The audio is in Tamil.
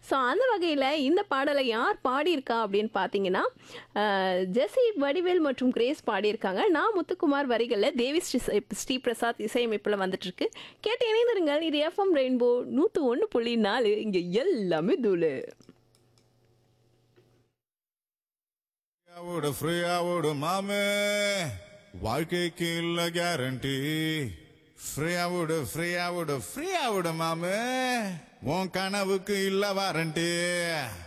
ஸோ அந்த வகையில் இந்த பாடலை யார் பாடியிருக்கா அப்படின்னு பார்த்தீங்கன்னா அஹ், ஜெசி வடிவேல் மற்றும் கிரேஸ் பாடியிருக்காங்க நான் முத்துக்குமார் வரிகளில் தேவி ஸ்ரீ ஸ்ரீ பிரசாத் இசையமைப்பில் வந்துட்டு இருக்கு கேட்டு இணைந்திருங்கள் இது எஃப்எம் ரெயின்போ நூற்று ஒன்று புள்ளி நாலு இங்கே எல்லாமே தூளு ஃப்ரீயாவோடு ஃப்ரீயாவோடு மாமே வாழ்க்கைக்கு இல்ல கேரண்டி ஃப்ரீயாவோடு ஃப்ரீயாவோடு ஃப்ரீயாவோடு மாமே உன் கனவுக்கு இல்ல வாரண்டி